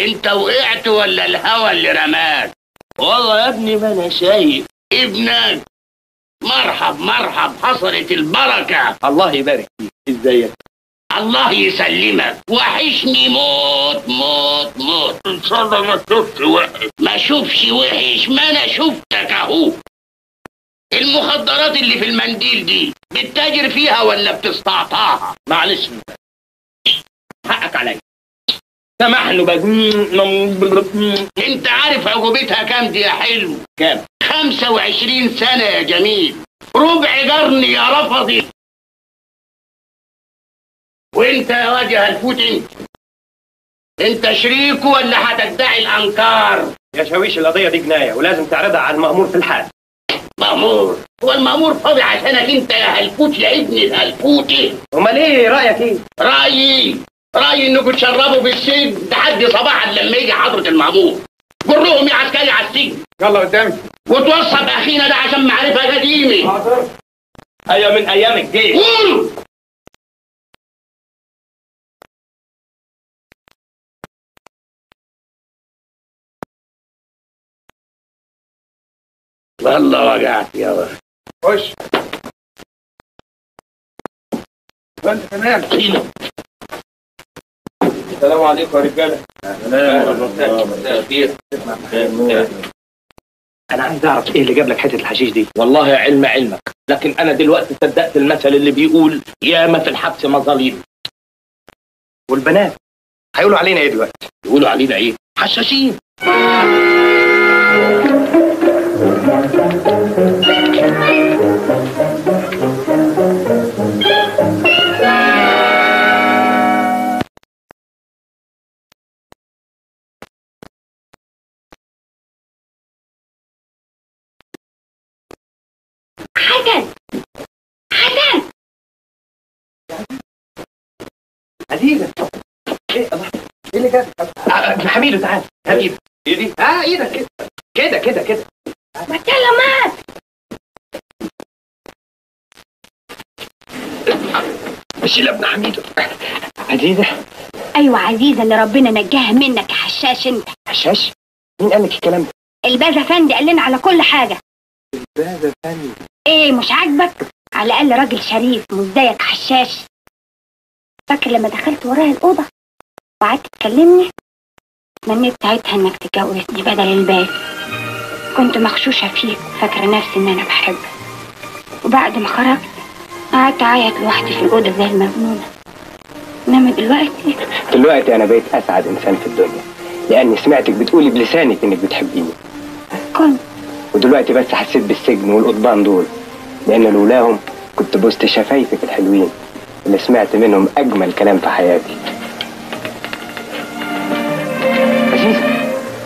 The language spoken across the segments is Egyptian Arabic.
انت وقعت ولا الهوى اللي رماك والله يا ابني ما انا شايف ابنك مرحب مرحب حصلت البركة الله يبارك فيك ازيك الله يسلمك وحشني موت موت موت ان شاء الله ما تشوفش وحش ما اشوفش وحش ما انا شفتك اهو المخدرات اللي في المنديل دي بتتاجر فيها ولا بتستعطاها معلش حقك عليا سامحني بقى انت عارف عقوبتها كام دي يا حلو كام 25 سنة يا جميل ربع قرن يا رفضي وانت يا واد يا هلفوت انت انت شريك ولا هتدعي الانكار يا شاويش القضيه دي جنايه ولازم تعرضها على المأمور في الحال مأمور هو المأمور فاضي عشانك انت يا هلفوت يا ابن الهلفوتي امال ايه رايك ايه رأيي رأيي انكم تشربوا في السجن لحد صباحا لما يجي حضرة المأمور جرهم يا عسكري على السجن يلا قدامي وتوصى بأخينا ده عشان معرفة قديمة حاضر ايوه من ايام الجيش قول والله وجعت يا ولد خش انت تمام فينا السلام عليكم يا رجاله انا عايز اعرف ايه اللي جاب لك حته الحشيش دي والله علم علمك لكن انا دلوقتي صدقت المثل اللي بيقول يا ما في الحبس مظاليم والبنات هيقولوا علينا ايه دلوقتي يقولوا علينا ايه حشاشين حسن حسن عزيزة ايه الله ايه اللي جاب ابن حميدو تعال هات ايدك ايدي اه ايدك كده كده كده ما مات مش ابن حميدو عزيزة ايوه عزيزه اللي ربنا نجاها منك يا حشاش انت حشاش مين قال لك الكلام ده الباز افندي قال لنا على كل حاجه ده فندي ايه مش عاجبك على الاقل راجل شريف مش زيك حشاش فاكر لما دخلت ورايا الاوضه وقعدت تكلمني تمنيت ساعتها انك تتجوزني بدل الباز كنت مغشوشه فيك فاكره نفسي ان انا بحبك وبعد ما خرجت قعدت اعيط لوحدي في الاوضه زي المجنونه انما دلوقتي دلوقتي انا بقيت اسعد انسان في الدنيا لاني سمعتك بتقولي بلسانك انك بتحبيني كنت ودلوقتي بس حسيت بالسجن والقضبان دول لان لولاهم كنت بوست شفايفك الحلوين اللي سمعت منهم اجمل كلام في حياتي عزيزة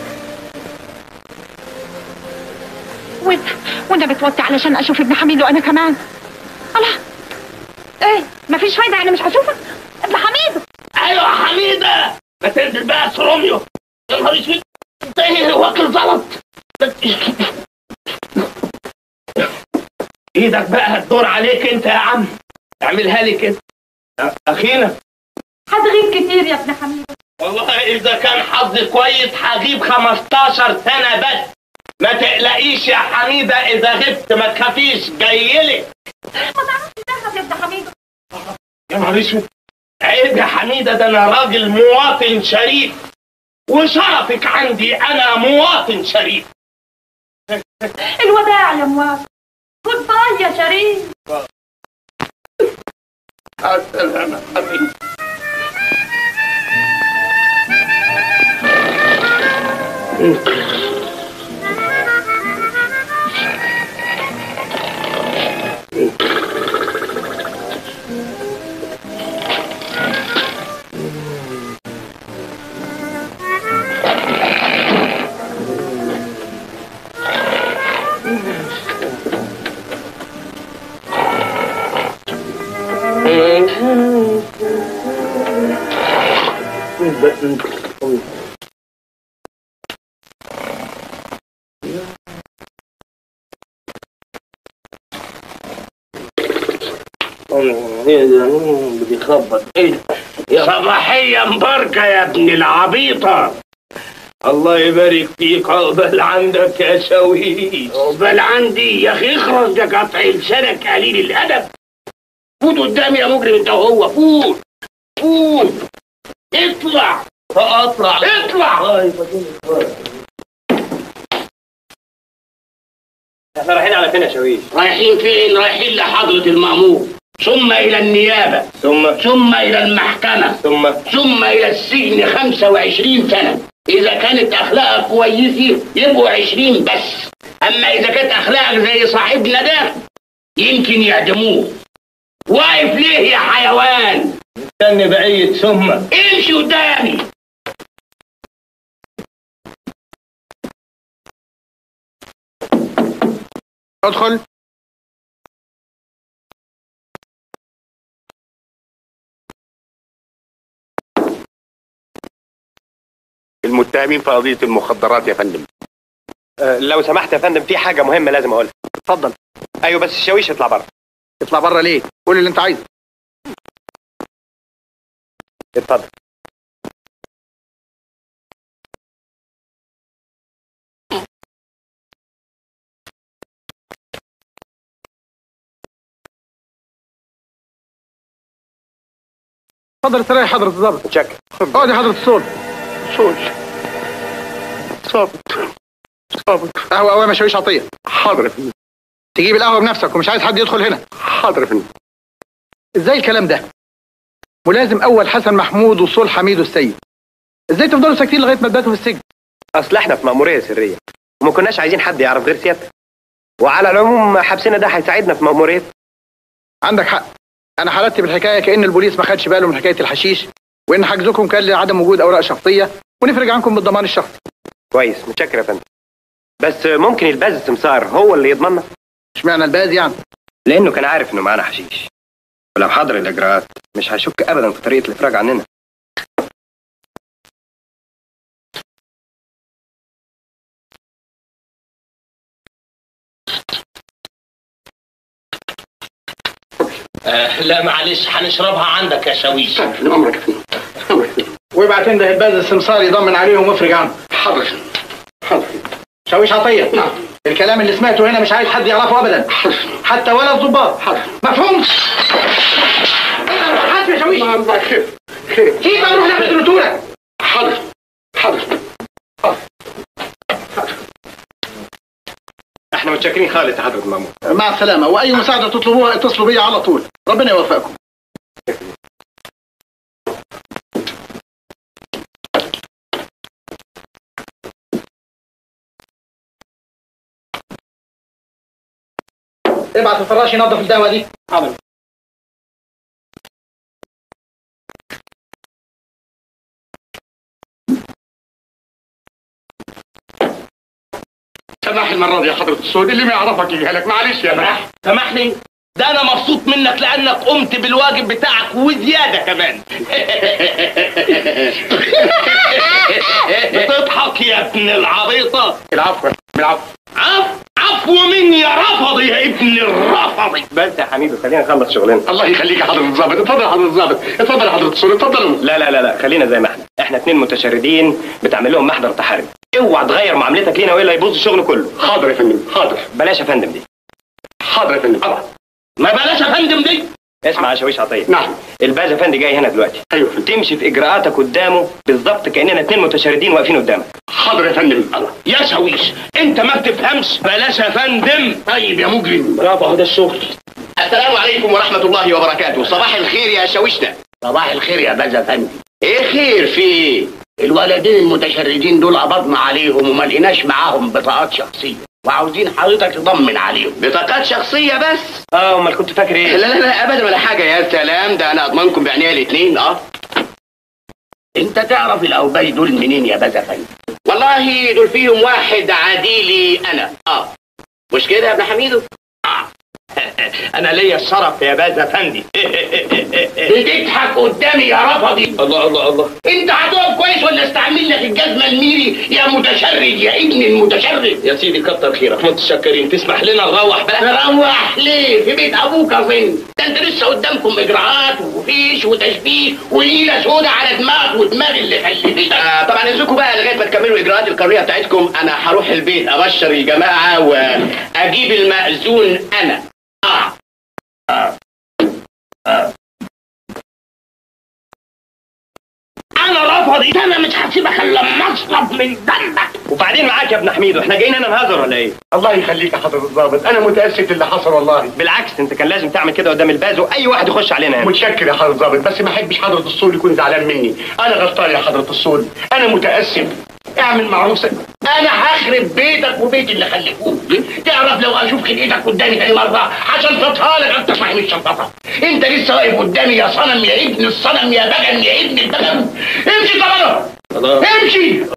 وانت وانا بتوطي علشان اشوف ابن حميد وانا كمان الله ايه مفيش فايده يعني مش هشوفك ابن حميد ايوه يا حميده ما تنزل بقى يا روميو يا نهار اسود انت ايه واكل زلط ايدك بقى هتدور عليك انت يا عم اعملها لي كده اخينا هتغيب كتير يا ابن حميد والله اذا كان حظي كويس هجيب 15 سنه بس ما تقلقيش يا حميده اذا غبت ما تخافيش جايلك ما تعرفش تذهب يا ابن حميد يا نهار اسود عيب يا حميده ده انا راجل مواطن شريف وشرفك عندي انا مواطن شريف الوداع يا موافق جود باي يا شريف السلامة حبيبي بيخبط ايه صباحية مباركة يا ابن العبيطة الله يبارك فيك عقبال عندك يا شويش عقبال عندي يا اخي اخرج ده قطع لسانك قليل الادب فوت قدامي يا مجرم انت وهو فوت فوت اطلع فاطلع اطلع احنا رايحين على فين يا شويش رايحين فين رايحين لحضرة المأمور ثم إلى النيابة ثم ثم إلى المحكمة ثم ثم إلى السجن 25 سنة إذا كانت أخلاقك كويسة يبقوا 20 بس أما إذا كانت أخلاقك زي صاحبنا ده يمكن يعدموه واقف ليه يا حيوان استني بعيد ثم امشي قدامي ادخل المتهمين في قضية المخدرات يا فندم أه لو سمحت يا فندم في حاجه مهمه لازم اقولها اتفضل ايوه بس الشاويش يطلع بره اطلع بره ليه قول اللي انت عايزه اتفضل اتفضل استريح حضرة الضابط متشكر اقعد يا حضرة الصول صول صابت صابت قهوة قهوة مشاويش عطية حاضر يا فندم تجيب القهوة بنفسك ومش عايز حد يدخل هنا حاضر يا فندم ازاي الكلام ده ملازم اول حسن محمود وصول حميد والسيد ازاي تفضلوا ساكتين لغايه ما تباتوا في السجن اصل احنا في مأمورية سرية وما كناش عايزين حد يعرف غير سيادتك وعلى العموم حبسنا ده هيساعدنا في مأمورية عندك حق انا حالتي بالحكايه كان البوليس ما خدش باله من حكايه الحشيش وان حجزكم كان لعدم وجود اوراق شخصيه ونفرج عنكم بالضمان الشخصي كويس متشكر يا فندم بس ممكن الباز السمسار هو اللي يضمننا اشمعنى الباز يعني لانه كان عارف انه معانا حشيش ولو حضر الاجراءات مش هيشك ابدا في طريقه الافراج عننا آه لا معلش هنشربها عندك يا شويش فندم أمرك يا فندم أمرك يا فندم ويبعت ده الباز السمسار يضمن عليهم ويفرج عنهم حاضر يا فندم حاضر يا فندم. شاويش عطيه نعم. الكلام اللي سمعته هنا مش عايز حد يعرفه ابدا حاضر يا فندم. حتى ولا الضباط حاضر مفهوم حاسب يا شاويش نعم الله خير خير كيف بقى نروح ناخد الرتوله حاضر حاضر احنا متشكرين خالص يا حضره المأمور مع السلامه واي مساعده تطلبوها اتصلوا بيا على طول ربنا يوفقكم ابعت الفراش ينظف الدواء دي حاضر سماح المرة دي يا حضرة السود اللي ما يعرفك يجيها لك معلش يا باشا سامحني ده انا مبسوط منك لانك قمت بالواجب بتاعك وزياده كمان بتضحك يا ابن العبيطه العفو العفو عفو عفو مني يا رفضي يا ابن الرفضي بس يا حميد خلينا نخلص شغلنا الله يخليك يا حضرة الضابط اتفضل يا حضرة الضابط اتفضل يا حضرة السود اتفضلوا لا لا لا لا خلينا زي ما احنا احنا اتنين متشردين بتعمل لهم محضر تحري اوعى تغير معاملتك لينا والا يبوظ الشغل كله حاضر يا فندم حاضر بلاش يا فندم دي حاضر يا فندم طبعا ما بلاش يا فندم دي اسمع يا شاويش عطيه نعم الباز افندي جاي هنا دلوقتي ايوه يا فندم تمشي في اجراءاتك قدامه بالظبط كاننا اتنين متشردين واقفين قدامك حاضر يا فندم يا شاويش انت ما بتفهمش بلاش يا فندم طيب يا مجرم برافو اهو ده الشغل السلام عليكم ورحمة الله وبركاته صباح الخير يا شاوشنا صباح الخير يا باز افندي ايه خير في ايه الولدين المتشردين دول قبضنا عليهم وما لقيناش معاهم بطاقات شخصيه وعاوزين حضرتك تضمن عليهم بطاقات شخصية بس اه امال كنت فاكر لا ايه لا لا ابدا ولا حاجة يا سلام ده انا اضمنكم بعينيا الاتنين اه انت تعرف الاوباي دول منين يا باز افندي والله دول فيهم واحد عديلي انا اه مش كده يا ابن حميدو انا ليا الشرف يا باز افندي بتضحك قدامي يا رفضي الله الله الله انت هتقف كويس ولا استعمل لك الجزمه الميري يا متشرد يا ابن المتشرد يا سيدي كتر خيرك متشكرين تسمح لنا نروح بقى تروح ليه في بيت ابوك اظن ده انت لسه قدامكم اجراءات وفيش وتشبيه وليله سودا على دماغ ودماغ اللي خلفتك آه طبعا اذنكم بقى لغايه ما تكملوا الاجراءات القانونيه بتاعتكم انا هروح البيت ابشر الجماعه واجيب المأذون انا آه. انا رفضت انا مش هسيبك الا لما اشرب من دمك وبعدين معاك يا ابن حميد واحنا جايين هنا نهزر ولا ايه الله يخليك يا حضرة الضابط انا متاسف اللي حصل والله بالعكس انت كان لازم تعمل كده قدام الباز واي واحد يخش علينا هنا متشكر يا حضرة الضابط بس ما احبش حضرة الصول يكون زعلان مني انا غلطان يا حضرة الصول انا متاسف اعمل معروف س- انا هخرب بيتك وبيت اللي خلفوك تعرف لو اشوف خلقتك قدامي تاني مره هشنططها لك انت صاحب الشنططه انت لسه واقف قدامي يا صنم يا ابن الصنم يا بجم يا ابن البجم امشي طبعا خلاص امشي